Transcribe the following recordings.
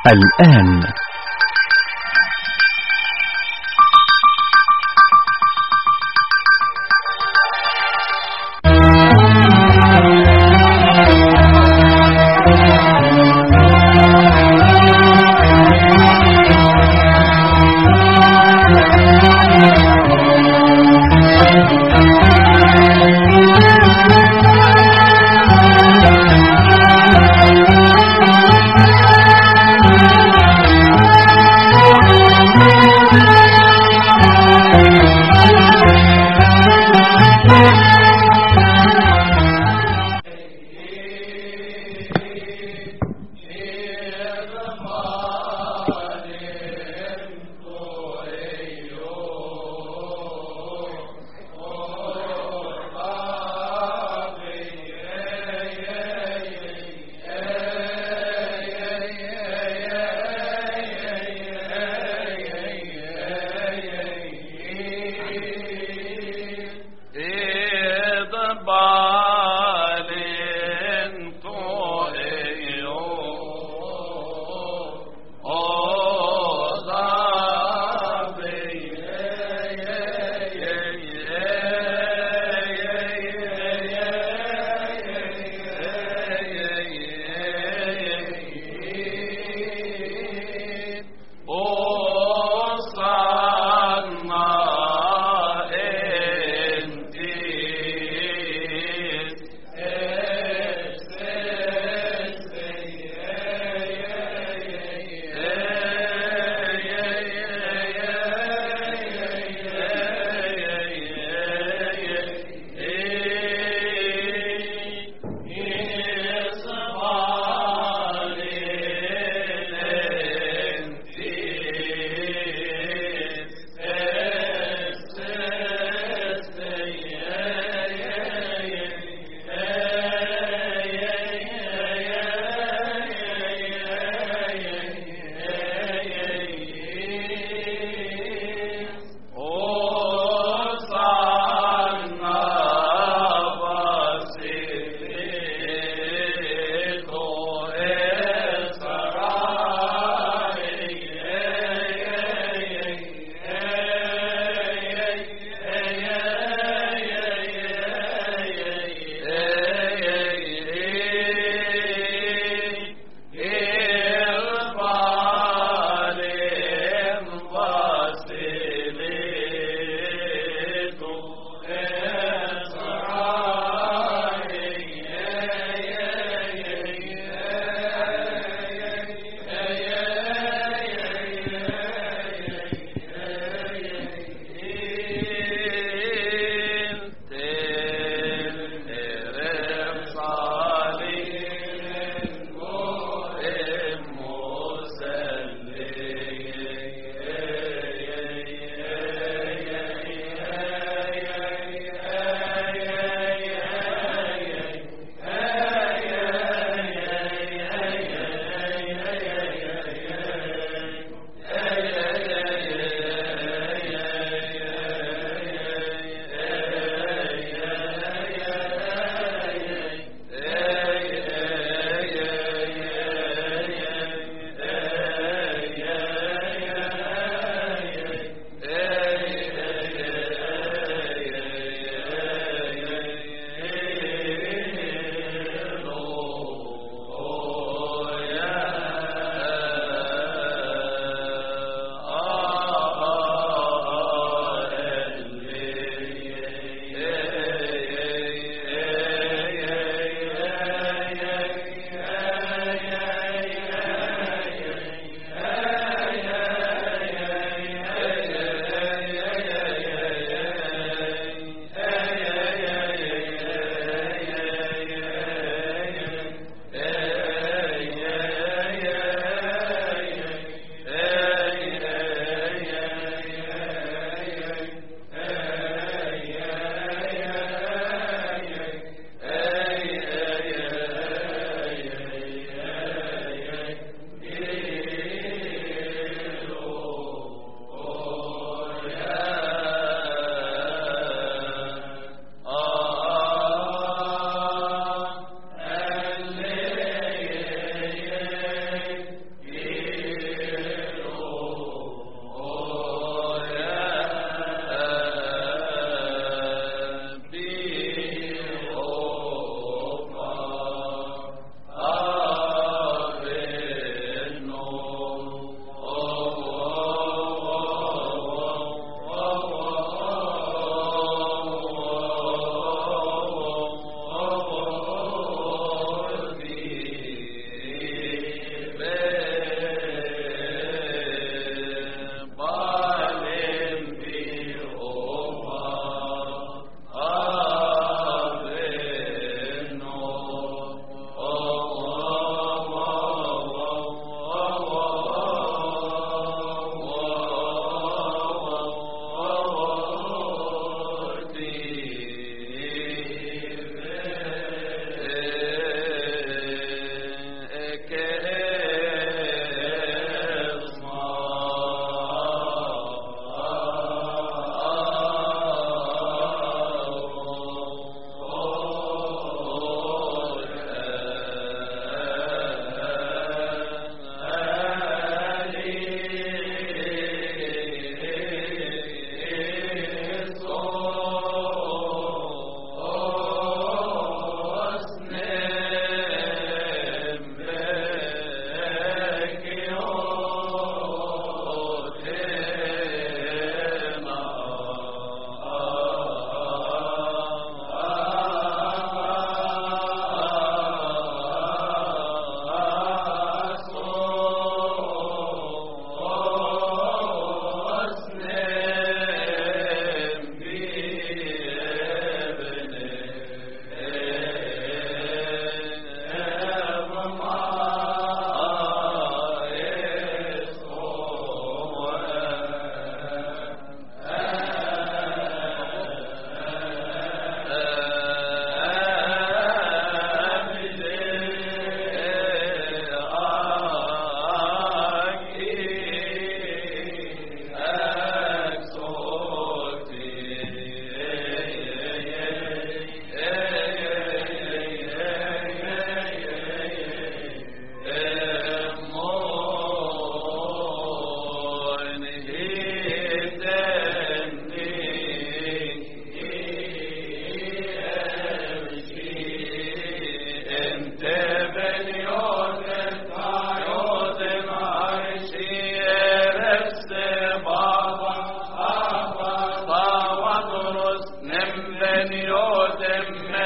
الآن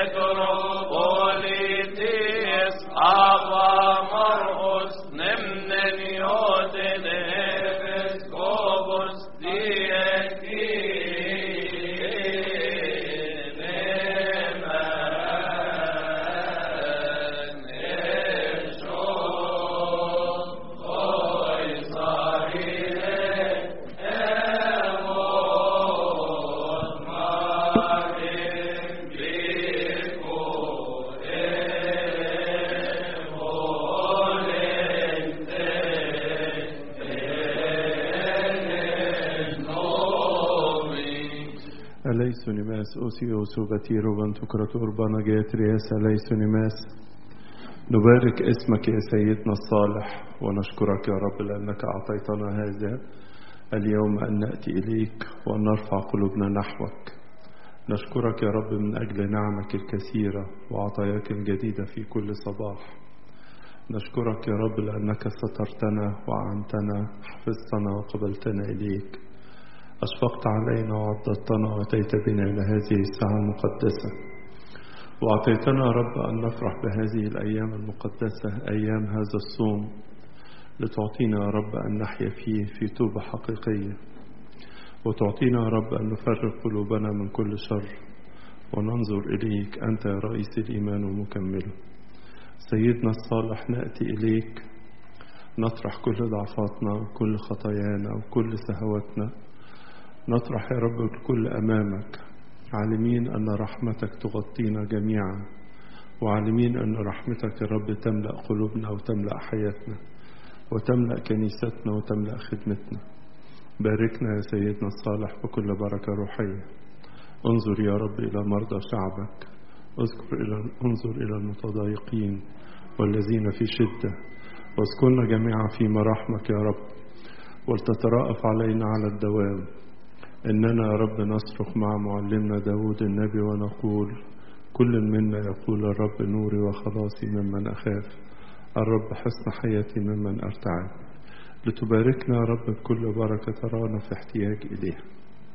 Metropolitis Ava Marcus Nemnen Joden Episcopus أليس نماس أوسيوس وبتير وبنتكرة أربانا جاترياس أليس نماس نبارك اسمك يا سيدنا الصالح ونشكرك يا رب لأنك أعطيتنا هذا اليوم أن نأتي إليك وأن نرفع قلوبنا نحوك نشكرك يا رب من أجل نعمك الكثيرة وعطاياك الجديدة في كل صباح نشكرك يا رب لأنك سترتنا وعنتنا حفظتنا وقبلتنا إليك أشفقت علينا وعضدتنا وأتيت بنا إلى هذه الساعة المقدسة وأعطيتنا يا رب أن نفرح بهذه الأيام المقدسة أيام هذا الصوم لتعطينا يا رب أن نحيا فيه في توبة حقيقية وتعطينا يا رب أن نفرق قلوبنا من كل شر وننظر إليك أنت يا رئيس الإيمان ومكمله سيدنا الصالح نأتي إليك نطرح كل ضعفاتنا وكل خطايانا وكل سهواتنا نطرح يا رب الكل أمامك عالمين أن رحمتك تغطينا جميعا وعالمين أن رحمتك يا رب تملأ قلوبنا وتملأ حياتنا وتملأ كنيستنا وتملأ خدمتنا باركنا يا سيدنا الصالح بكل بركة روحية انظر يا رب إلى مرضى شعبك اذكر إلى انظر إلى المتضايقين والذين في شدة واذكرنا جميعا في مراحمك يا رب ولتتراءف علينا على الدوام إننا يا رب نصرخ مع معلمنا داود النبي ونقول كل منا يقول الرب نوري وخلاصي ممن أخاف الرب حصن حياتي ممن أرتعب لتباركنا يا رب بكل بركة ترانا في احتياج إليها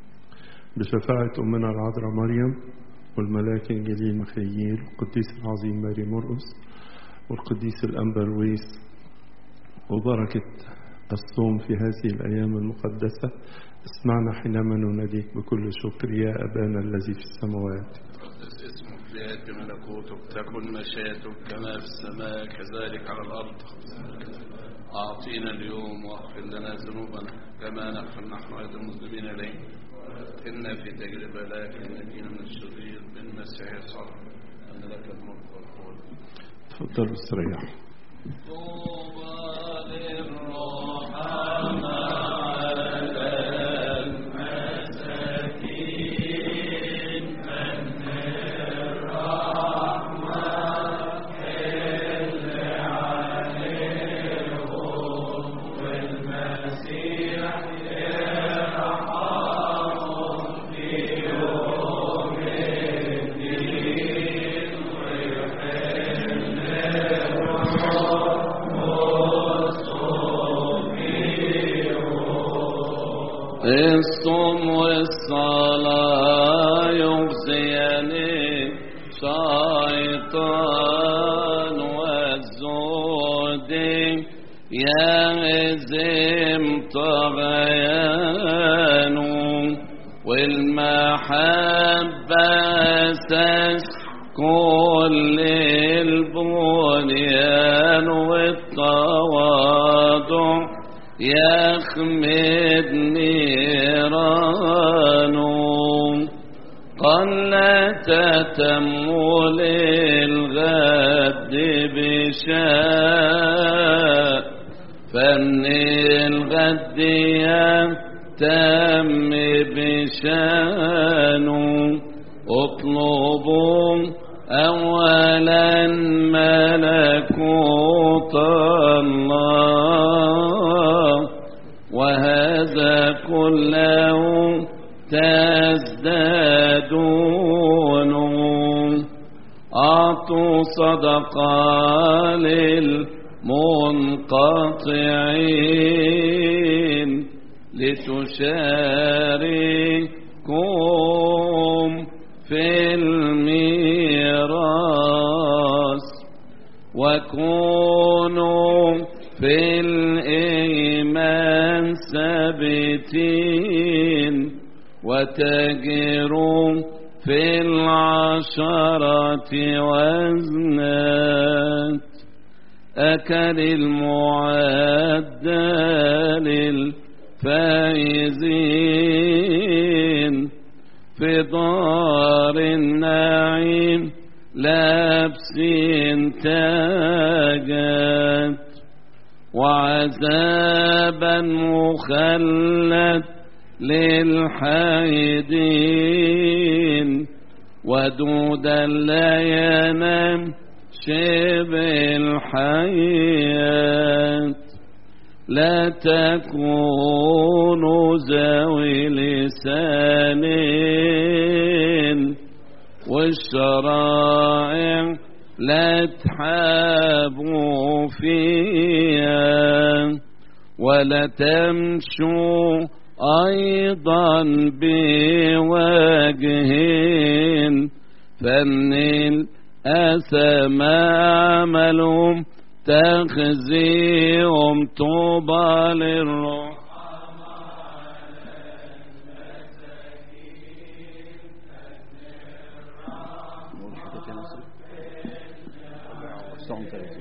بشفاعة أمنا العذراء مريم والملاك الجليل مخيل والقديس العظيم ماري مرقس والقديس الأنبرويس وبركة الصوم في هذه الأيام المقدسة اسمعنا حينما نناديك بكل شكر يا أبانا الذي في السماوات قدس اسمك ليأتي ملكوتك تكن مشيئتك كما في السماء كذلك على الأرض أعطينا اليوم واغفر لنا ذنوبنا كما نغفر نحن أيضا المذنبين إلينا إنا في تجربة لكن نجينا من الشرير بالمسيح يسوع أن لك الملك والقوة تفضلوا استريحوا طوبى للرحمن على المساكين من الرحمة حل عليهم والمسيح يرحمهم في يوم الدين ويحل الصوم والصلاة يغزيني شيطان والزود يهزم طغيان والمحبة أساس كل البنيان والتواضع يخمد نيرانه قل تتمل الغد بشاء فمن الغد يتم بشانه اطلبوا اولا ملكوت الله وهذا كله تزدادون أعطوا صدقة للمنقطعين لتشاركوا في الميراث وكونوا في الإيمان ثابتين وتجروا في العشرة وزنات أكل المعدة للفائزين في دار النعيم لابسين تاجات وعذابا مخلد للحيدين ودودا لا ينام شبه الحياة لا تكونوا ذوي لسانين والشرائع لا تحابوا فيها ولا تمشوا أيضا بوجه فمن الأثم عملهم تخزيهم طوبى للروح نقول حاجة تانية صوم 30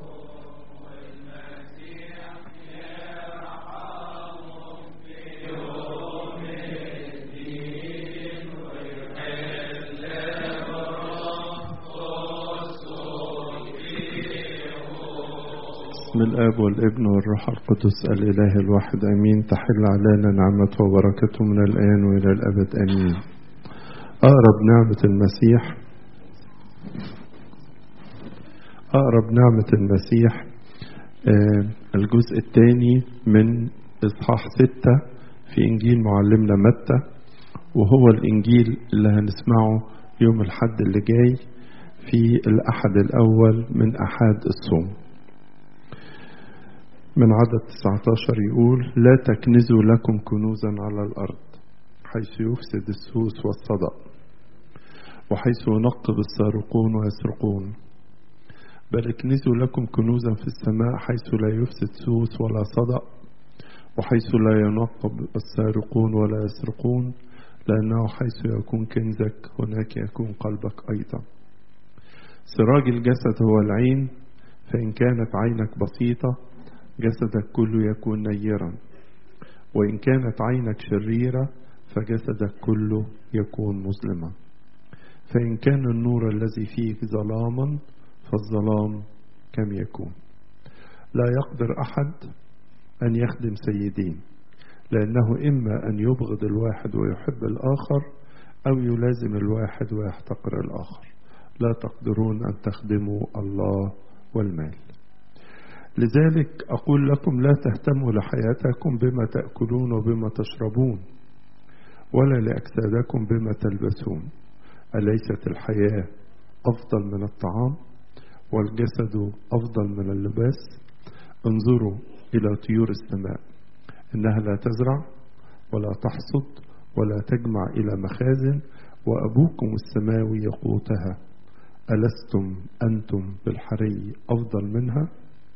بسم الآب والابن والروح القدس الإله الواحد أمين تحل علينا نعمته وبركته من الآن وإلى الأبد أمين أقرب نعمة المسيح أقرب نعمة المسيح آه، الجزء الثاني من إصحاح ستة في إنجيل معلمنا متى وهو الإنجيل اللي هنسمعه يوم الحد اللي جاي في الأحد الأول من أحد الصوم من عدد 19 يقول لا تكنزوا لكم كنوزا على الأرض حيث يفسد السوس والصدأ وحيث ينقب السارقون ويسرقون بل اكنزوا لكم كنوزا في السماء حيث لا يفسد سوس ولا صدأ وحيث لا ينقب السارقون ولا يسرقون لأنه حيث يكون كنزك هناك يكون قلبك أيضا سراج الجسد هو العين فإن كانت عينك بسيطة جسدك كله يكون نيرا وإن كانت عينك شريرة فجسدك كله يكون مظلما فإن كان النور الذي فيك ظلاما فالظلام كم يكون لا يقدر أحد أن يخدم سيدين لأنه إما أن يبغض الواحد ويحب الآخر أو يلازم الواحد ويحتقر الآخر لا تقدرون أن تخدموا الله والمال لذلك أقول لكم لا تهتموا لحياتكم بما تأكلون وبما تشربون ولا لأجسادكم بما تلبسون أليست الحياة أفضل من الطعام والجسد أفضل من اللباس انظروا إلى طيور السماء إنها لا تزرع ولا تحصد ولا تجمع إلى مخازن وأبوكم السماوي يقوتها ألستم أنتم بالحري أفضل منها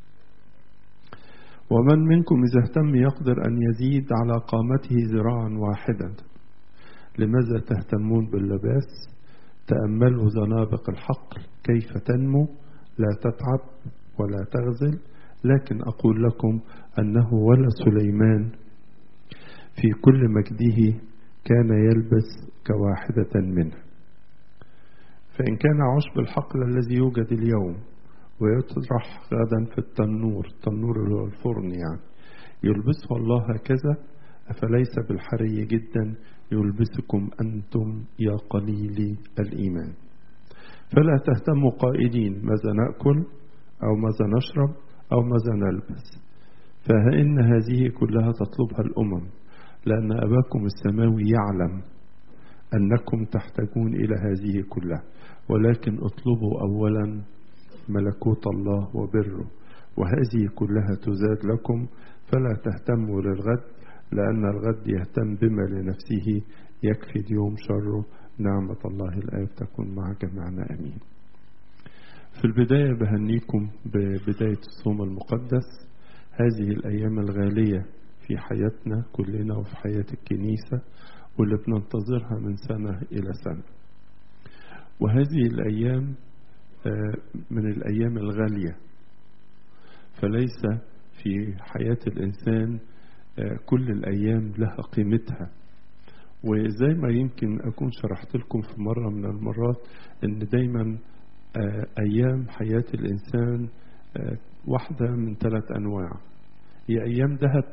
ومن منكم إذا اهتم يقدر أن يزيد على قامته ذراعا واحدا لماذا تهتمون باللباس تأملوا زنابق الحقل كيف تنمو لا تتعب ولا تغزل لكن أقول لكم أنه ولا سليمان في كل مجده كان يلبس كواحدة منه فإن كان عشب الحقل الذي يوجد اليوم ويطرح غدا في التنور التنور اللي هو الفرن يعني يلبسه الله هكذا أفليس بالحري جدا يلبسكم أنتم يا قليلي الإيمان فلا تهتموا قائلين ماذا نأكل أو ماذا نشرب أو ماذا نلبس فإن هذه كلها تطلبها الأمم لأن أباكم السماوي يعلم أنكم تحتاجون إلى هذه كلها ولكن اطلبوا أولا ملكوت الله وبره وهذه كلها تزاد لكم فلا تهتموا للغد لأن الغد يهتم بما لنفسه يكفي اليوم شره نعمة الله الآب تكون مع جميعنا أمين في البداية بهنيكم ببداية الصوم المقدس هذه الأيام الغالية في حياتنا كلنا وفي حياة الكنيسة واللي بننتظرها من سنة إلى سنة وهذه الأيام من الأيام الغالية فليس في حياة الإنسان كل الأيام لها قيمتها وزي ما يمكن أكون شرحت لكم في مرة من المرات أن دايما أيام حياة الإنسان واحدة من ثلاث أنواع يا أيام ذهب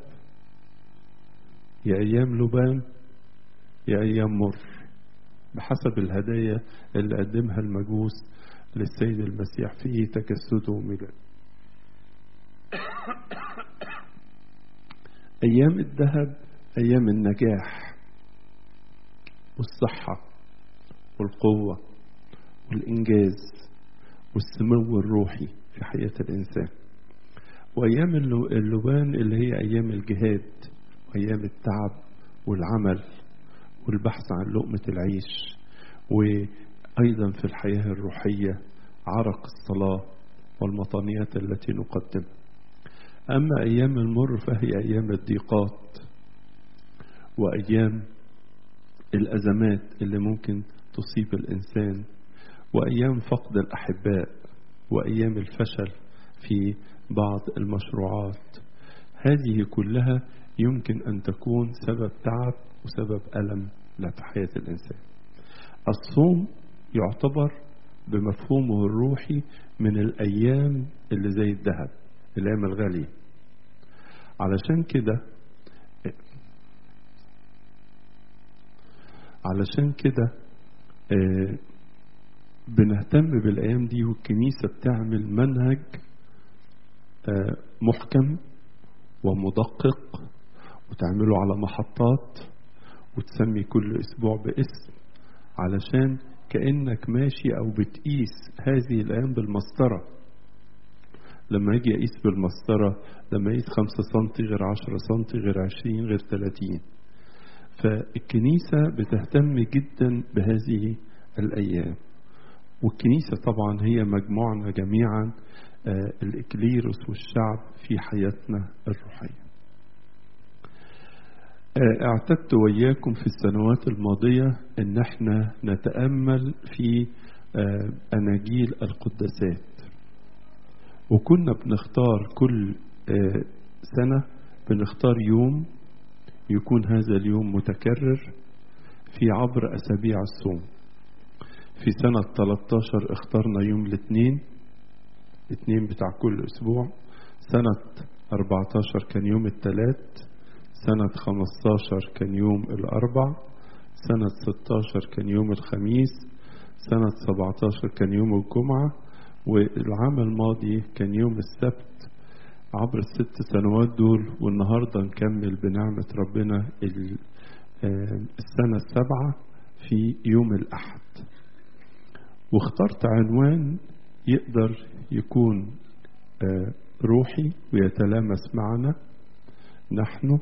يا أيام لبان يا أيام مر بحسب الهدايا اللي قدمها المجوس للسيد المسيح في تجسده وميلاده أيام الذهب أيام النجاح والصحة والقوة والإنجاز والسمو الروحي في حياة الإنسان وأيام اللبان اللي هي أيام الجهاد وأيام التعب والعمل والبحث عن لقمة العيش وأيضا في الحياة الروحية عرق الصلاة والمطانيات التي نقدمها أما أيام المر فهي أيام الضيقات وأيام الأزمات اللي ممكن تصيب الإنسان وأيام فقد الأحباء وأيام الفشل في بعض المشروعات هذه كلها يمكن أن تكون سبب تعب وسبب ألم في حياة الإنسان الصوم يعتبر بمفهومه الروحي من الأيام اللي زي الذهب الأيام الغالية علشان كده علشان كده آه بنهتم بالأيام دي والكنيسة بتعمل منهج آه محكم ومدقق وتعمله على محطات وتسمي كل أسبوع باسم علشان كأنك ماشي أو بتقيس هذه الأيام بالمسطرة لما يجي أقيس بالمسطرة لما يقيس خمسة سنتي غير عشرة سنتي غير عشرين غير تلاتين فالكنيسة بتهتم جدا بهذه الأيام والكنيسة طبعا هي مجموعنا جميعا الإكليروس والشعب في حياتنا الروحية اعتدت وياكم في السنوات الماضية ان احنا نتأمل في أناجيل القداسات وكنا بنختار كل سنة بنختار يوم يكون هذا اليوم متكرر في عبر أسابيع الصوم في سنة 13 اخترنا يوم الاثنين الاثنين بتاع كل أسبوع سنة 14 كان يوم الثلاث سنة 15 كان يوم الأربع سنة 16 كان يوم الخميس سنة 17 كان يوم الجمعة والعام الماضي كان يوم السبت عبر الست سنوات دول والنهاردة نكمل بنعمة ربنا السنة السابعة في يوم الأحد واخترت عنوان يقدر يكون روحي ويتلامس معنا نحن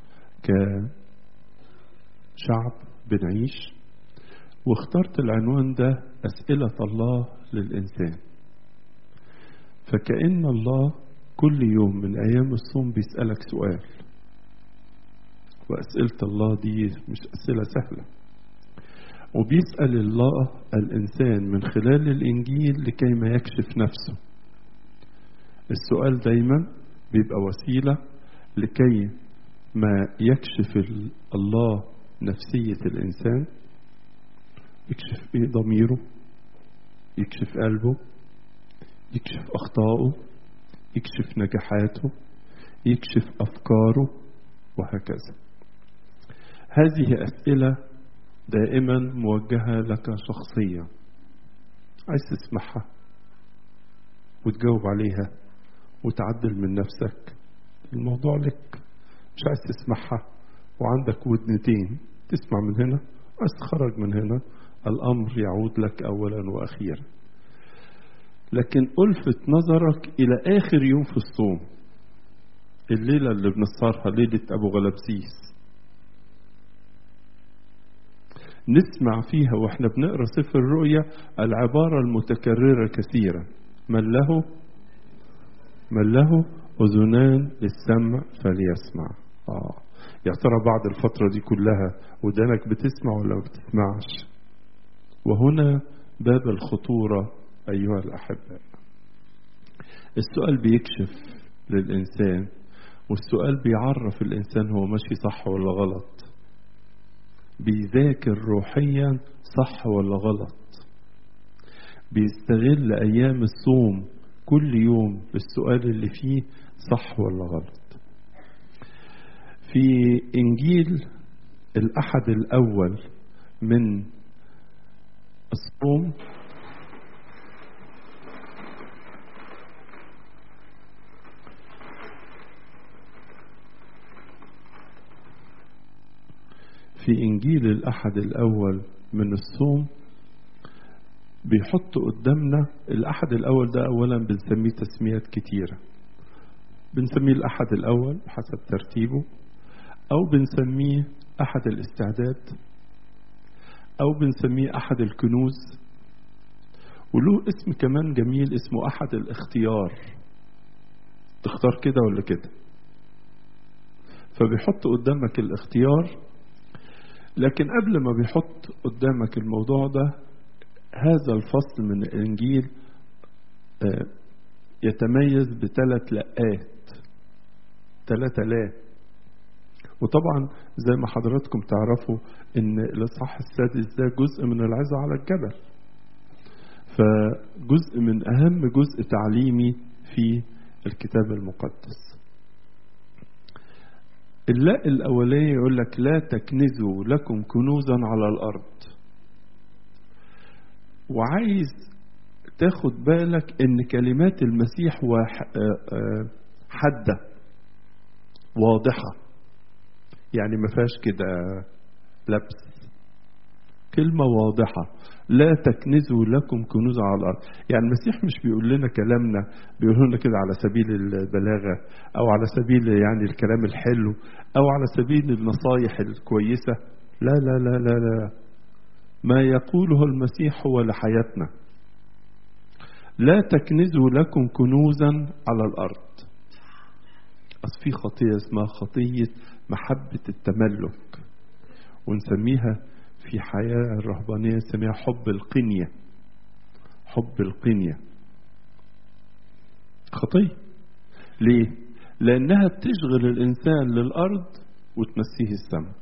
كشعب بنعيش واخترت العنوان ده أسئلة الله للإنسان فكأن الله كل يوم من أيام الصوم بيسألك سؤال وأسئلة الله دي مش أسئلة سهلة وبيسأل الله الإنسان من خلال الإنجيل لكي ما يكشف نفسه السؤال دايما بيبقى وسيلة لكي ما يكشف الله نفسية الإنسان يكشف إيه ضميره يكشف قلبه يكشف أخطائه يكشف نجاحاته يكشف أفكاره وهكذا هذه أسئلة دائما موجهة لك شخصيا عايز تسمعها وتجاوب عليها وتعدل من نفسك الموضوع لك مش عايز تسمعها وعندك ودنتين تسمع من هنا عايز تخرج من هنا الأمر يعود لك أولا وأخيرا لكن ألفت نظرك إلى آخر يوم في الصوم الليلة اللي بنسهرها ليلة أبو غلبسيس نسمع فيها واحنا بنقرا سفر الرؤيا العبارة المتكررة كثيرا من له من له أذنان للسمع فليسمع آه يا ترى بعد الفترة دي كلها ودانك بتسمع ولا ما بتسمعش وهنا باب الخطورة أيها الأحباء السؤال بيكشف للإنسان والسؤال بيعرف الإنسان هو ماشي صح ولا غلط بيذاكر روحيا صح ولا غلط بيستغل أيام الصوم كل يوم بالسؤال اللي فيه صح ولا غلط في إنجيل الأحد الأول من الصوم في إنجيل الأحد الأول من الصوم بيحط قدامنا الأحد الأول ده أولا بنسميه تسميات كتيرة بنسميه الأحد الأول بحسب ترتيبه أو بنسميه أحد الاستعداد أو بنسميه أحد الكنوز وله اسم كمان جميل اسمه أحد الاختيار تختار كده ولا كده فبيحط قدامك الاختيار لكن قبل ما بيحط قدامك الموضوع ده هذا الفصل من الإنجيل يتميز بثلاث لقات ثلاثة لا وطبعا زي ما حضراتكم تعرفوا ان الاصحاح السادس ده جزء من العظة على الجبل فجزء من اهم جزء تعليمي في الكتاب المقدس اللاء الاولاني يقول لك لا تكنزوا لكم كنوزا على الارض وعايز تاخد بالك ان كلمات المسيح حاده واضحه يعني ما فيهاش كده لبس كلمة واضحة لا تكنزوا لكم كنوز على الأرض يعني المسيح مش بيقول لنا كلامنا بيقول لنا كده على سبيل البلاغة أو على سبيل يعني الكلام الحلو أو على سبيل النصايح الكويسة لا لا لا لا لا ما يقوله المسيح هو لحياتنا لا تكنزوا لكم كنوزا على الأرض أصل في خطية اسمها خطية محبة التملك ونسميها في حياة الرهبانية نسميها حب القنية حب القنية خطية ليه؟ لأنها بتشغل الإنسان للأرض وتنسيه السماء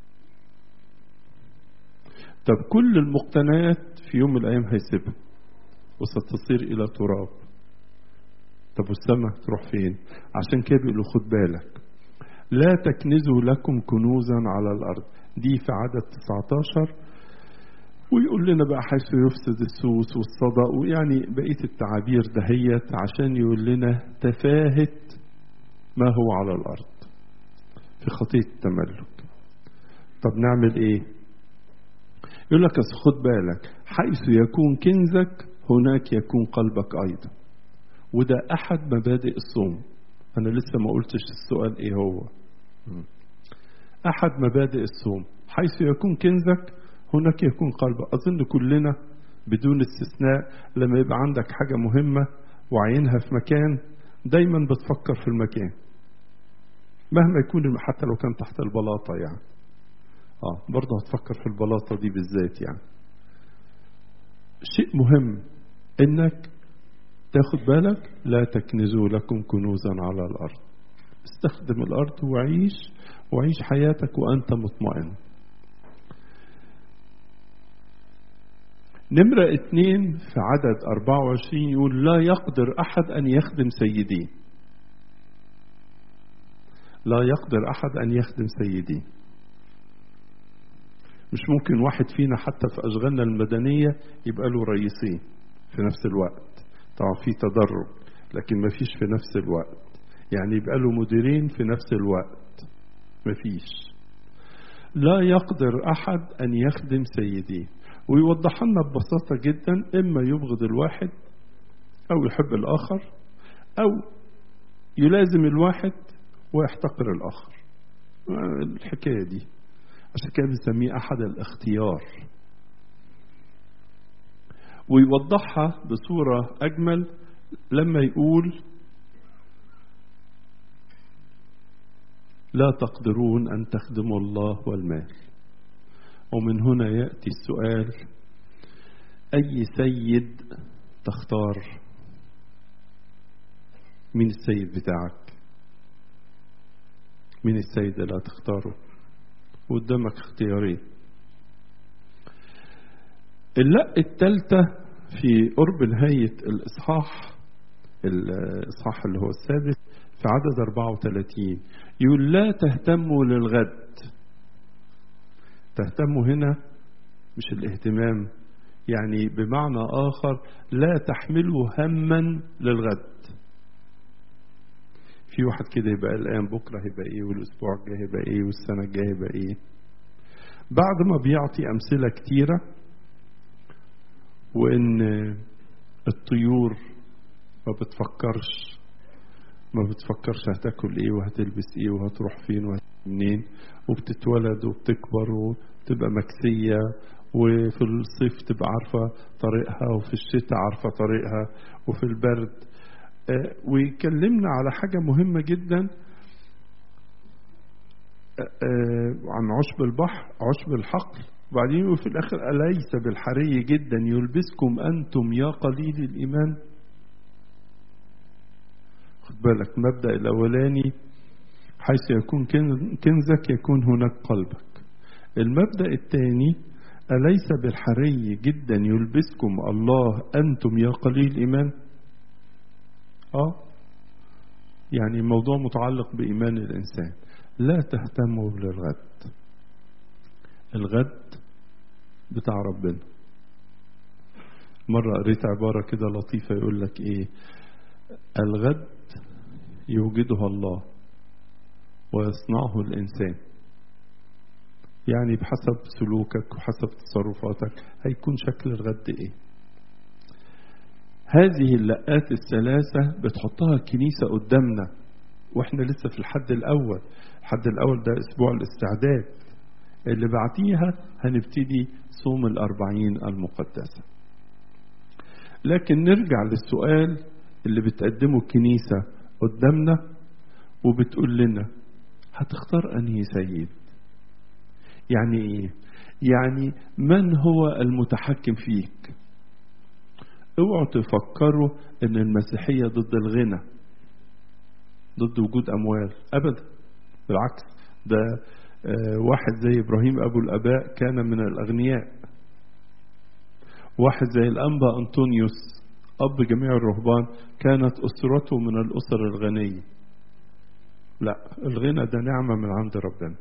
طب كل المقتنيات في يوم من الأيام هيسيبها وستصير إلى تراب طب والسماء تروح فين عشان كده بيقولوا خد بالك لا تكنزوا لكم كنوزا على الأرض دي في عدد 19 ويقول لنا بقى حيث يفسد السوس والصدى ويعني بقية التعابير دهيت عشان يقول لنا تفاهة ما هو على الأرض في خطية التملك طب نعمل ايه يقول لك خد بالك حيث يكون كنزك هناك يكون قلبك أيضا وده أحد مبادئ الصوم أنا لسه ما قلتش السؤال إيه هو أحد مبادئ الصوم حيث يكون كنزك هناك يكون قلبك أظن كلنا بدون استثناء لما يبقى عندك حاجة مهمة وعينها في مكان دايما بتفكر في المكان مهما يكون حتى لو كان تحت البلاطة يعني اه برضه هتفكر في البلاطة دي بالذات يعني شيء مهم انك تاخد بالك لا تكنزوا لكم كنوزا على الارض استخدم الارض وعيش وعيش حياتك وانت مطمئن نمرة اتنين في عدد 24 يقول لا يقدر أحد أن يخدم سيدين لا يقدر أحد أن يخدم سيدين مش ممكن واحد فينا حتى في أشغالنا المدنية يبقى له رئيسين في نفس الوقت طبعا في تدرج لكن ما فيش في نفس الوقت يعني يبقى له مديرين في نفس الوقت ما فيش لا يقدر أحد أن يخدم سيديه ويوضح لنا ببساطة جدا إما يبغض الواحد أو يحب الآخر أو يلازم الواحد ويحتقر الآخر الحكاية دي عشان كده بنسميه أحد الاختيار ويوضحها بصورة أجمل لما يقول لا تقدرون أن تخدموا الله والمال ومن هنا يأتي السؤال أي سيد تختار مين السيد بتاعك مين السيد اللي هتختاره قدامك اختيارين اللق الثالثة في قرب نهاية الإصحاح الإصحاح اللي هو السادس في عدد 34 يقول لا تهتموا للغد تهتموا هنا مش الاهتمام يعني بمعنى آخر لا تحملوا هما للغد في واحد كده يبقى قلقان بكرة هيبقى ايه والاسبوع الجاي هيبقى ايه والسنة الجاية هيبقى ايه بعد ما بيعطي امثلة كتيرة وان الطيور ما بتفكرش ما بتفكرش هتاكل ايه وهتلبس ايه وهتروح فين وهتروح منين وبتتولد وبتكبر وتبقى مكسية وفي الصيف تبقى عارفة طريقها وفي الشتاء عارفة طريقها وفي البرد ويكلمنا على حاجة مهمة جدا عن عشب البحر عشب الحقل وبعدين يقول في الآخر أليس بالحري جدا يلبسكم أنتم يا قليل الإيمان خد بالك المبدأ الأولاني حيث يكون كنزك يكون هناك قلبك المبدأ الثاني أليس بالحري جدا يلبسكم الله أنتم يا قليل الإيمان آه يعني الموضوع متعلق بإيمان الإنسان لا تهتموا للغد الغد بتاع ربنا مرة قريت عبارة كده لطيفة يقول لك إيه الغد يوجدها الله ويصنعه الإنسان يعني بحسب سلوكك وحسب تصرفاتك هيكون شكل الغد إيه هذه اللقات الثلاثة بتحطها الكنيسة قدامنا واحنا لسه في الحد الأول الحد الأول ده أسبوع الاستعداد اللي بعديها هنبتدي صوم الأربعين المقدسة لكن نرجع للسؤال اللي بتقدمه الكنيسة قدامنا وبتقول لنا هتختار أنهي سيد يعني إيه يعني من هو المتحكم فيك اوعوا تفكروا ان المسيحية ضد الغنى ضد وجود اموال ابدا بالعكس ده واحد زي ابراهيم ابو الاباء كان من الاغنياء واحد زي الانبا انطونيوس اب جميع الرهبان كانت اسرته من الاسر الغنيه لا الغنى ده نعمه من عند ربنا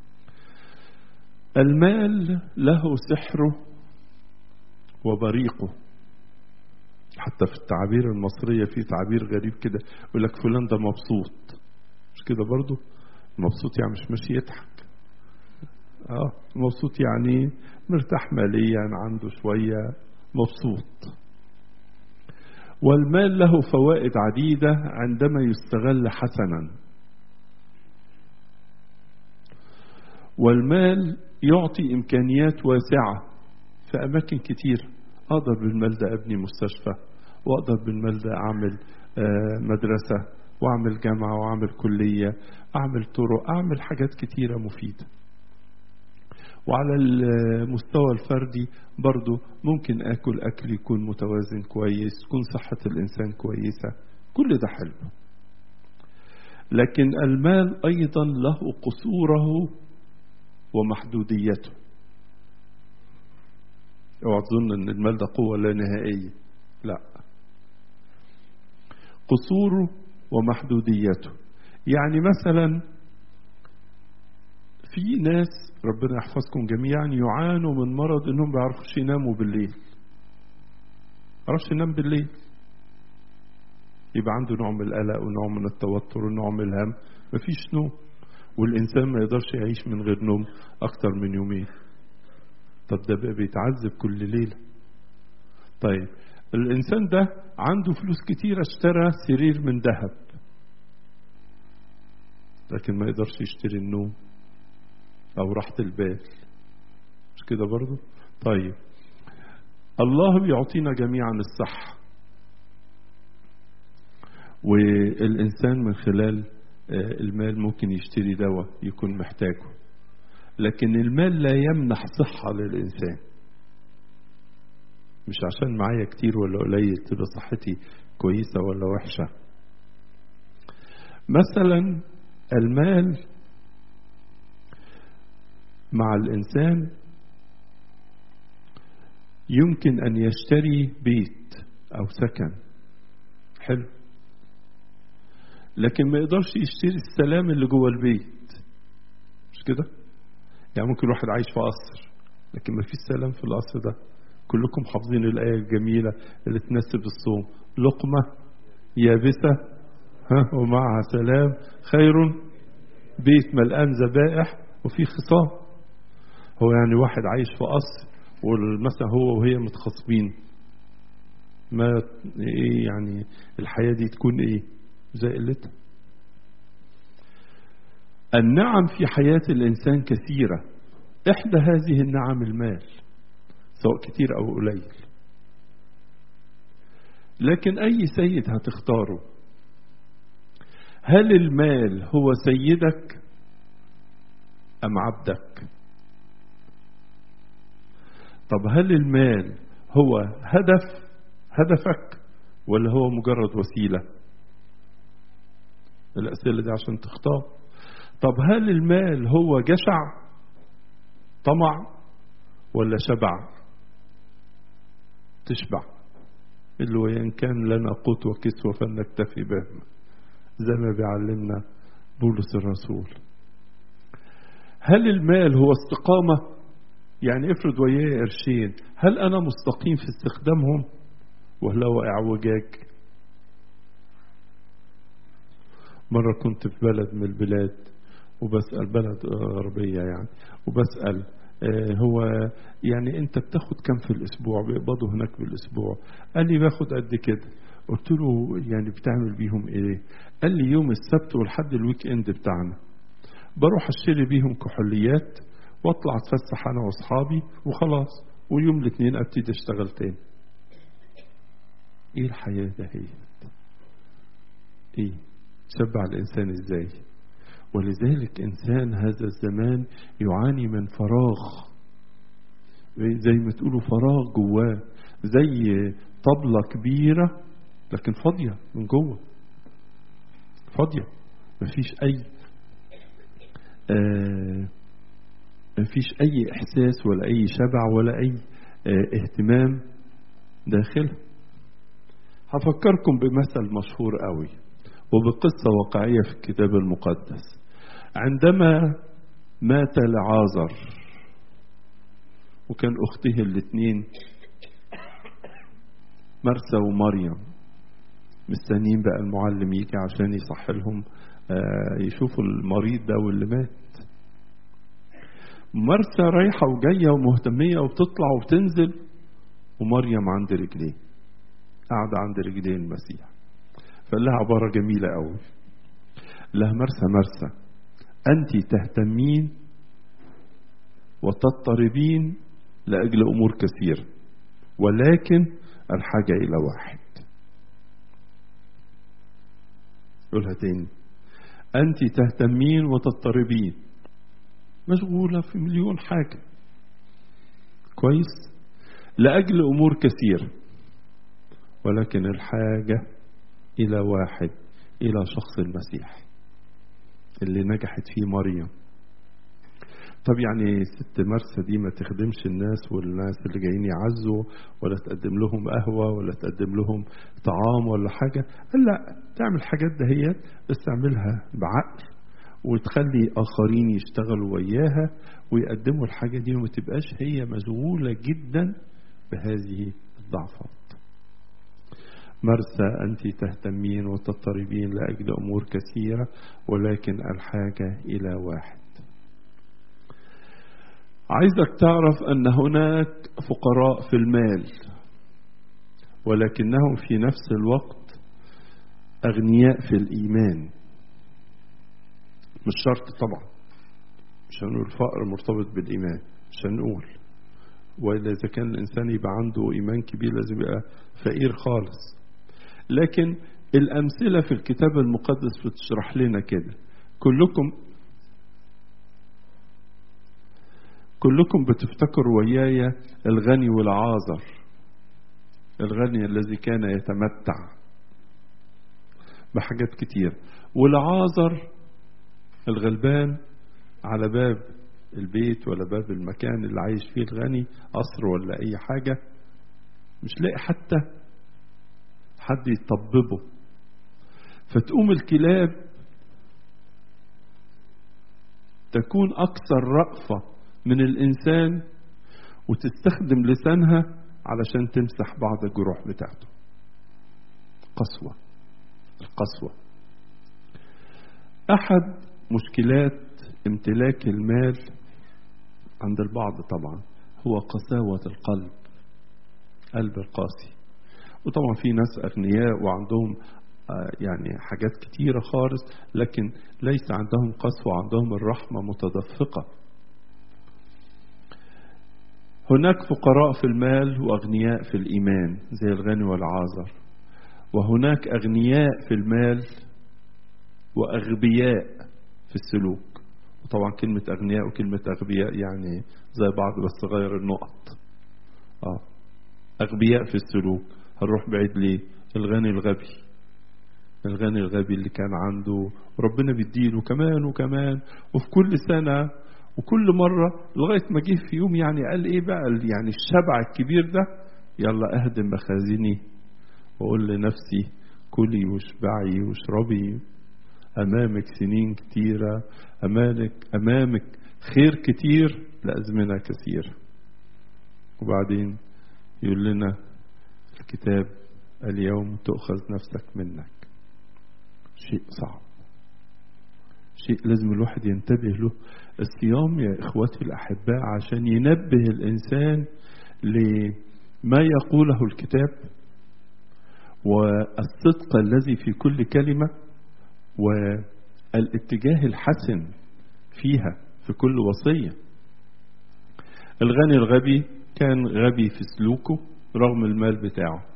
المال له سحره وبريقه حتى في التعابير المصرية في تعبير غريب كده يقول لك فلان ده مبسوط مش كده برضو مبسوط يعني مش ماشي يضحك اه مبسوط يعني مرتاح ماليا عنده شوية مبسوط والمال له فوائد عديدة عندما يستغل حسنا والمال يعطي إمكانيات واسعة في أماكن كتير أقدر بالمال ده أبني مستشفى وأقدر بالمال ده أعمل مدرسة وأعمل جامعة وأعمل كلية أعمل طرق أعمل حاجات كتيرة مفيدة وعلى المستوى الفردي برضو ممكن أكل أكل يكون متوازن كويس تكون صحة الإنسان كويسة كل ده حلو لكن المال أيضا له قصوره ومحدوديته اوعى تظن ان المال ده قوة لا نهائية لا قصوره ومحدوديته يعني مثلا في ناس ربنا يحفظكم جميعا يعانوا من مرض انهم ما بيعرفوش يناموا بالليل ما ينام بالليل يبقى عنده نوع من القلق ونوع من التوتر ونوع من الهم مفيش نوم والإنسان ما يقدرش يعيش من غير نوم أكتر من يومين طب ده بقى بيتعذب كل ليلة طيب الإنسان ده عنده فلوس كتيرة اشترى سرير من ذهب لكن ما يقدرش يشتري النوم أو راحة البال مش كده برضو طيب الله بيعطينا جميعا الصحة والإنسان من خلال المال ممكن يشتري دواء يكون محتاجه لكن المال لا يمنح صحة للإنسان مش عشان معايا كتير ولا قليل تبقى صحتي كويسة ولا وحشة مثلا المال مع الإنسان يمكن أن يشتري بيت أو سكن حلو لكن ما يقدرش يشتري السلام اللي جوه البيت مش كده يعني ممكن واحد عايش في قصر لكن ما فيش سلام في القصر ده كلكم حافظين الآية الجميلة اللي تناسب الصوم لقمة يابسة ها ومعها سلام خير بيت ملآن ذبائح وفي خصام هو يعني واحد عايش في قصر ومثلا هو وهي متخاصمين ما ايه يعني الحياة دي تكون ايه زي قلتها النعم في حياة الإنسان كثيرة إحدى هذه النعم المال سواء كتير أو قليل لكن أي سيد هتختاره هل المال هو سيدك أم عبدك طب هل المال هو هدف هدفك ولا هو مجرد وسيلة الأسئلة دي عشان تختار طب هل المال هو جشع طمع ولا شبع تشبع اللي هو إن كان لنا قوت وكسوة فلنكتفي بهما زي ما بيعلمنا بولس الرسول هل المال هو استقامة يعني افرض وياي قرشين هل أنا مستقيم في استخدامهم ولا هو اعوجاج مرة كنت في بلد من البلاد وبسأل بلد غربية يعني وبسأل هو يعني انت بتاخد كم في الاسبوع بيقبضوا هناك بالاسبوع قال لي باخد قد كده قلت له يعني بتعمل بيهم ايه قال لي يوم السبت والحد الويك اند بتاعنا بروح اشتري بيهم كحوليات واطلع اتفسح انا واصحابي وخلاص ويوم الاثنين ابتدي اشتغل تاني ايه الحياة ده هي ايه تشبع الانسان ازاي ولذلك انسان هذا الزمان يعاني من فراغ زي ما تقولوا فراغ جواه زي طبلة كبيرة لكن فاضية من جوه فاضية مفيش أي آه مفيش أي إحساس ولا أي شبع ولا أي آه اهتمام داخلها هفكركم بمثل مشهور قوي وبقصة واقعية في الكتاب المقدس عندما مات لعازر وكان أخته الاثنين مرسى ومريم مستنيين بقى المعلم يجي عشان يصح لهم يشوفوا المريض ده واللي مات مرسى رايحة وجاية ومهتمية وبتطلع وبتنزل ومريم عند رجليه قاعدة عند رجلين المسيح فقال لها عبارة جميلة قوي لها مرسى مرسى أنت تهتمين وتضطربين لأجل أمور كثيرة ولكن الحاجة إلى واحد قولها تاني أنت تهتمين وتضطربين مشغولة في مليون حاجة كويس لأجل أمور كثيرة ولكن الحاجة إلى واحد إلى شخص المسيح اللي نجحت فيه مريم طب يعني ست مرسى دي ما تخدمش الناس والناس اللي جايين يعزوا ولا تقدم لهم قهوة ولا تقدم لهم طعام ولا حاجة قال لا تعمل حاجات دهيت بس تعملها بعقل وتخلي آخرين يشتغلوا وياها ويقدموا الحاجة دي وما تبقاش هي مشغولة جدا بهذه الضعفات مرسى أنت تهتمين وتضطربين لأجل أمور كثيرة ولكن الحاجة إلى واحد عايزك تعرف أن هناك فقراء في المال ولكنهم في نفس الوقت أغنياء في الإيمان مش شرط طبعا مش هنقول فقر مرتبط بالإيمان مش هنقول وإلا إذا كان الإنسان يبقى عنده إيمان كبير لازم يبقى فقير خالص لكن الأمثلة في الكتاب المقدس بتشرح لنا كده كلكم كلكم بتفتكروا وياي الغني والعازر الغني الذي كان يتمتع بحاجات كتير والعازر الغلبان على باب البيت ولا باب المكان اللي عايش فيه الغني قصر ولا اي حاجة مش لاقي حتى حد يطببه فتقوم الكلاب تكون أكثر رأفة من الإنسان وتستخدم لسانها علشان تمسح بعض الجروح بتاعته قسوة القسوة أحد مشكلات امتلاك المال عند البعض طبعا هو قساوة القلب قلب القاسي وطبعا في ناس أغنياء وعندهم يعني حاجات كتيرة خالص لكن ليس عندهم قسوة عندهم الرحمة متدفقة هناك فقراء في المال وأغنياء في الإيمان زي الغني والعازر وهناك أغنياء في المال وأغبياء في السلوك وطبعا كلمة أغنياء وكلمة أغبياء يعني زي بعض بس غير النقط آه. أغبياء في السلوك هنروح بعيد ليه الغني الغبي الغني الغبي اللي كان عنده ربنا بيديله كمان وكمان وفي كل سنة وكل مرة لغاية ما جه في يوم يعني قال ايه بقى يعني الشبع الكبير ده يلا اهدم مخازني واقول لنفسي كلي واشبعي واشربي امامك سنين كتيرة امامك امامك خير كتير لازمنة كثيرة وبعدين يقول لنا الكتاب اليوم تؤخذ نفسك منك شيء صعب شيء لازم الواحد ينتبه له الصيام يا اخواتي الاحباء عشان ينبه الانسان لما يقوله الكتاب والصدق الذي في كل كلمه والاتجاه الحسن فيها في كل وصيه الغني الغبي كان غبي في سلوكه رغم المال بتاعه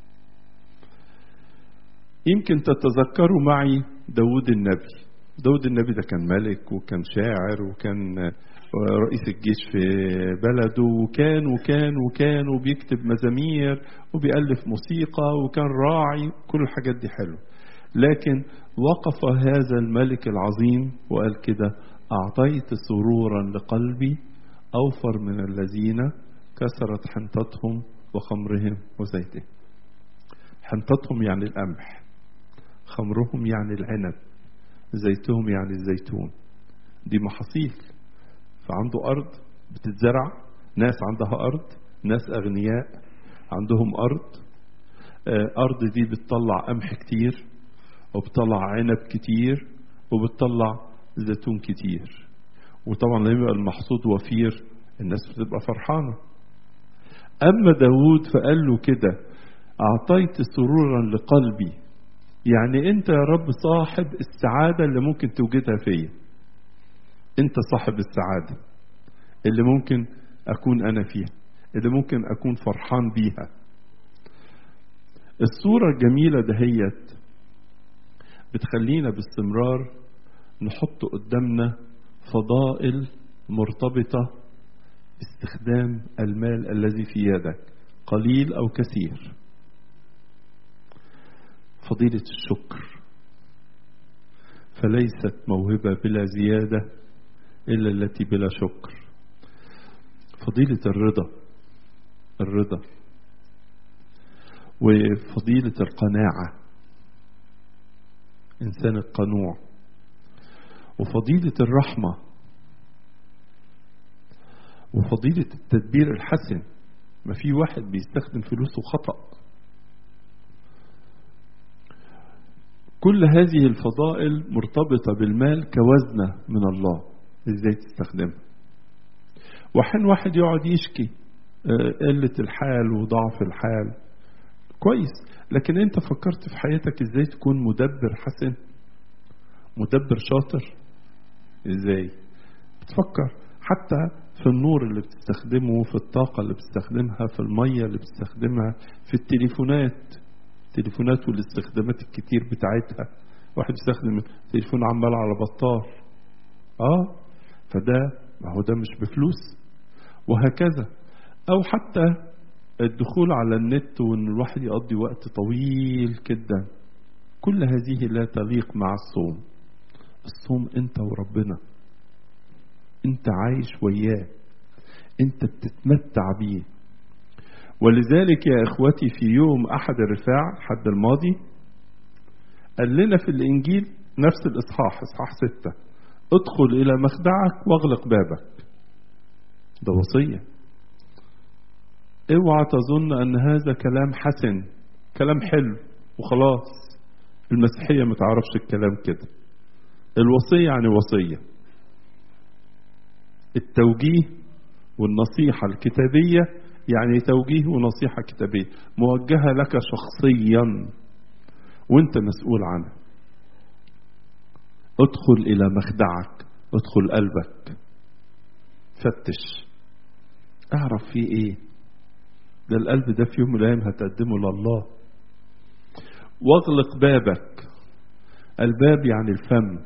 يمكن تتذكروا معي داود النبي داود النبي ده كان ملك وكان شاعر وكان رئيس الجيش في بلده وكان وكان وكان وبيكتب مزامير وبيألف موسيقى وكان راعي كل الحاجات دي حلوه لكن وقف هذا الملك العظيم وقال كده أعطيت سرورا لقلبي أوفر من الذين كسرت حنطتهم وخمرهم وزيتهم حنطتهم يعني القمح خمرهم يعني العنب زيتهم يعني الزيتون دي محاصيل فعنده أرض بتتزرع ناس عندها أرض ناس أغنياء عندهم أرض أرض دي بتطلع قمح كتير وبتطلع عنب كتير وبتطلع زيتون كتير وطبعا لما يبقى المحصود وفير الناس بتبقى فرحانة أما داود فقال له كده أعطيت سرورا لقلبي يعني أنت يا رب صاحب السعادة اللي ممكن توجدها فيا أنت صاحب السعادة اللي ممكن أكون أنا فيها اللي ممكن أكون فرحان بيها الصورة الجميلة دهيت بتخلينا باستمرار نحط قدامنا فضائل مرتبطة باستخدام المال الذي في يدك قليل أو كثير فضيلة الشكر فليست موهبة بلا زيادة إلا التي بلا شكر فضيلة الرضا الرضا وفضيلة القناعة إنسان القنوع وفضيلة الرحمة وفضيلة التدبير الحسن ما في واحد بيستخدم فلوسه خطأ كل هذه الفضائل مرتبطة بالمال كوزنة من الله ازاي تستخدمها وحين واحد يقعد يشكي قلة الحال وضعف الحال كويس لكن انت فكرت في حياتك ازاي تكون مدبر حسن مدبر شاطر ازاي بتفكر حتى في النور اللي بتستخدمه في الطاقة اللي بتستخدمها في المية اللي بتستخدمها في التليفونات التليفونات والاستخدامات الكتير بتاعتها واحد يستخدم تليفون عمال على بطال اه فده ما هو ده مش بفلوس وهكذا او حتى الدخول على النت وان الواحد يقضي وقت طويل جدا كل هذه لا تليق مع الصوم الصوم انت وربنا انت عايش وياه انت بتتمتع بيه ولذلك يا اخوتي في يوم احد الرفاع حد الماضي قال لنا في الانجيل نفس الاصحاح اصحاح ستة ادخل الى مخدعك واغلق بابك ده وصية اوعى تظن ان هذا كلام حسن كلام حلو وخلاص المسيحية ما تعرفش الكلام كده الوصية يعني وصية التوجيه والنصيحة الكتابية يعني توجيه ونصيحة كتابية موجهة لك شخصيا وانت مسؤول عنها ادخل الى مخدعك ادخل قلبك فتش اعرف فيه ايه ده القلب ده في يوم من الايام هتقدمه لله واغلق بابك الباب يعني الفم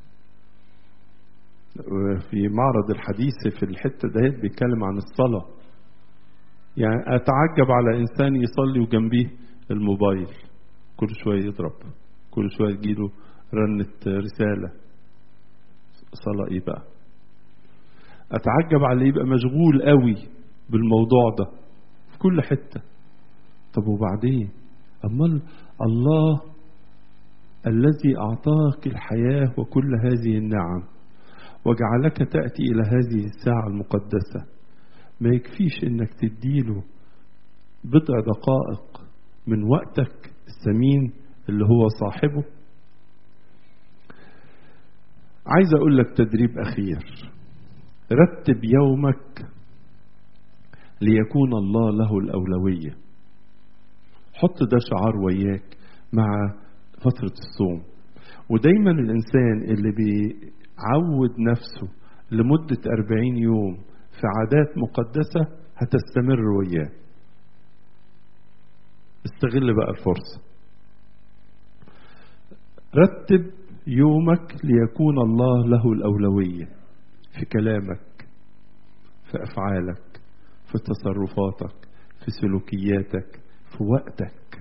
في معرض الحديث في الحتة دهيت بيتكلم عن الصلاة يعني أتعجب على إنسان يصلي وجنبيه الموبايل كل شوية يضرب كل شوية تجيله رنة رسالة صلاة إيه بقى أتعجب على اللي يبقى مشغول قوي بالموضوع ده في كل حتة طب وبعدين أمال الله الذي أعطاك الحياة وكل هذه النعم وجعلك تأتي إلى هذه الساعة المقدسة ما يكفيش إنك تديله بضع دقائق من وقتك الثمين اللي هو صاحبه عايز أقول لك تدريب أخير رتب يومك ليكون الله له الأولوية حط ده شعار وياك مع فترة الصوم ودايما الإنسان اللي بيعود نفسه لمدة أربعين يوم في عادات مقدسة هتستمر وياه استغل بقى الفرصة رتب يومك ليكون الله له الأولوية في كلامك في أفعالك في تصرفاتك في سلوكياتك في وقتك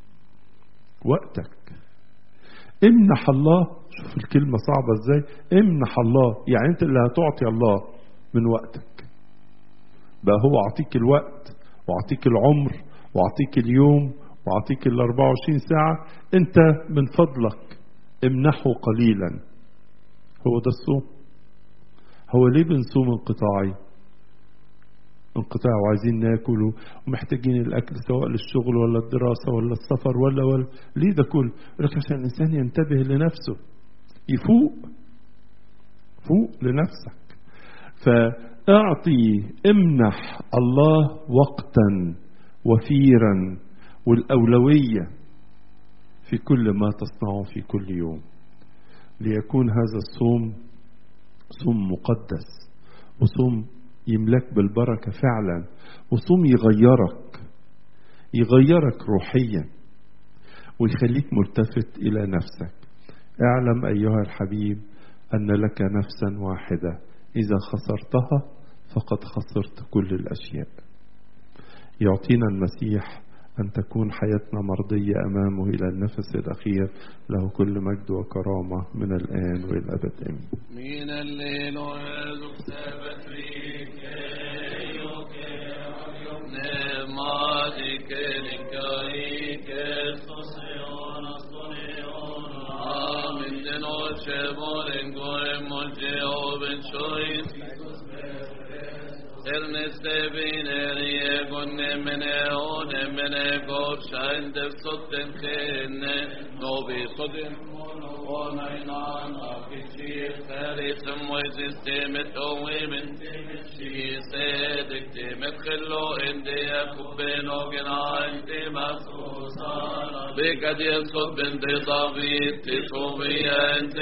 وقتك امنح الله شوف الكلمة صعبة ازاي امنح الله يعني انت اللي هتعطي الله من وقتك بقى هو اعطيك الوقت واعطيك العمر واعطيك اليوم واعطيك ال 24 ساعة انت من فضلك امنحه قليلا هو ده الصوم هو ليه بنصوم انقطاعي انقطاع وعايزين ناكل ومحتاجين الاكل سواء للشغل ولا الدراسه ولا السفر ولا ولا ليه ده كله؟ لك عشان الانسان ينتبه لنفسه يفوق فوق لنفسك فاعطي امنح الله وقتا وفيرا والاولويه في كل ما تصنعه في كل يوم ليكون هذا الصوم صوم مقدس وصوم يملك بالبركة فعلا وصوم يغيرك يغيرك روحيا ويخليك ملتفت إلى نفسك اعلم أيها الحبيب أن لك نفسا واحدة إذا خسرتها فقد خسرت كل الأشياء يعطينا المسيح أن تكون حياتنا مرضية أمامه إلى النفس الأخير له كل مجد وكرامة من الآن وإلى الأبد آمين من الليل ويذوق سبت فيك نعمتك لكيك آمين دنو شبولن قوم مجيوب شويس Erneste bineriye gonne mene one mene gor shain de sotten khenne no bi sotten ona inan akichi kharit moiz istemet o women she said istemet khlo inde yakubben o gena inde masusana بقد يسقط بنت داوود تسوي انت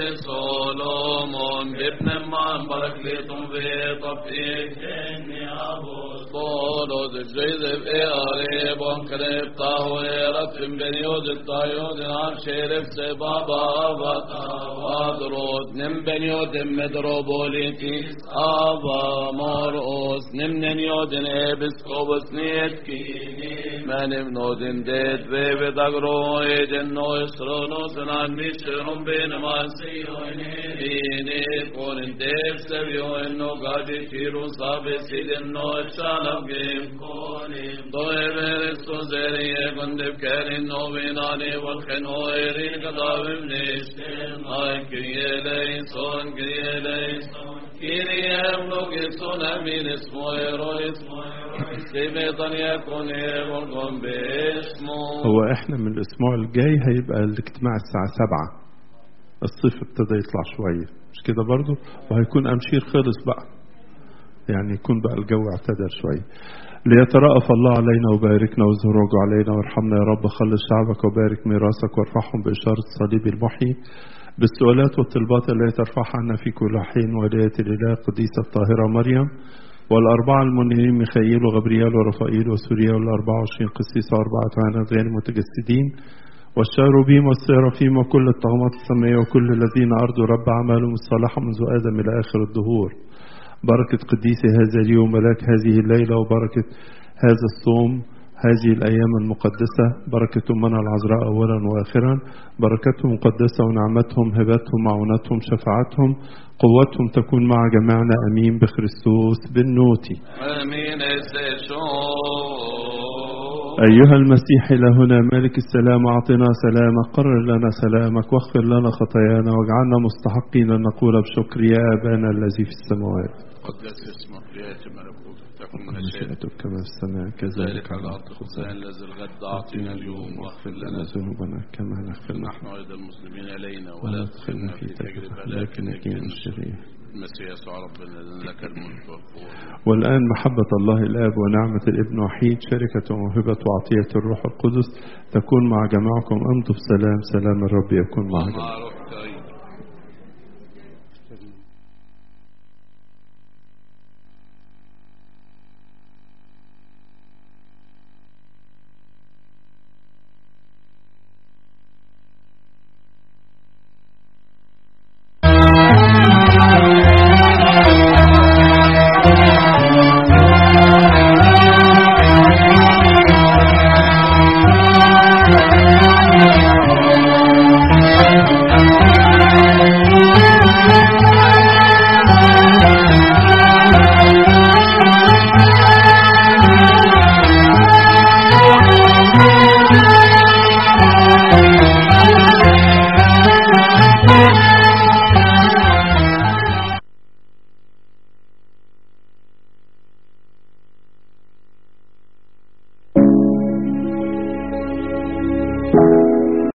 سولومون بابن من برك لتم في طبيعك اني ابو بولو دجيد بإياري بانكريب طاوي رتم بنيود الطايود نعم شيرف سبابا بطا وادرود نم بنيود مدروبوليتي آبا مرؤوس نم نيود نبس كوبس نيتكي من بنودن ديت بيبي دقرو ايدن نو اسرونو سنان ميشرون بين ما سيوني إني كون ديب سبيو إنو قادي تيرو صابي سيدن نو شالب جيم كوني دوي بيرسو زيري كندب كارين نو بيناني والخنو ايرين قضاب منيشتين آي كريه ليسون كريه ليسون كريه ابنو كسون امين اسمو ايرو اسمو سيبطن يكون يبقون باسمه هو احنا من الاسبوع الجاي هيبقى الاجتماع الساعة سبعة الصيف ابتدى يطلع شوية مش كده برضو وهيكون امشير خلص بقى يعني يكون بقى الجو اعتدل شوية ليترأف الله علينا وباركنا وزهرج علينا وارحمنا يا رب خلص شعبك وبارك ميراثك وارفعهم بإشارة الصليب المحيي بالسؤالات والطلبات التي ترفعها عنا في كل حين ولاية الإله القديسة الطاهرة مريم والأربعة المنيرين ميخائيل وغبريال ورفائيل وسوريا والأربعة وعشرين قسيس وأربعة عينات غير متجسدين والشاروبيم والسيرافيم وكل الطغمات السماوية وكل الذين أرضوا رب أعمالهم الصالحة منذ آدم إلى آخر الدهور بركة قديسي هذا اليوم ملاك هذه الليلة وبركة هذا الصوم هذه الأيام المقدسة بركة أمنا العذراء أولا وآخرا بركتهم مقدسة ونعمتهم هبتهم معونتهم شفاعتهم قوتهم تكون مع جميعنا أمين بخريستوس بالنوتي امين سيشون أيها المسيح إلهنا مالك السلام أعطنا سلامك قرر لنا سلامك واغفر لنا خطايانا واجعلنا مستحقين أن نقول بشكر يا أبانا الذي في السماوات قدس اسمك ياتي ملكوتك تكن تكن مشيئتك مشيئتك كما في السماء كذلك كذلك على الارض خبزنا الذي الغد اعطينا اليوم واغفر لنا لنا ذنوبنا كما نغفر نحن نحن ايضا المسلمين الينا ولا ولا تدخلنا تدخلنا في تجربه لكن لكن نجينا من الشرير المسيح يسوع ربنا لأن لك الملك والقوه والآن محبة الله الآب ونعمة الابن وحيد شركة وموهبة وعطية الروح القدس تكون مع جميعكم أمضوا بسلام سلام الرب يكون مع جميعكم ومع روحك ايضا Thank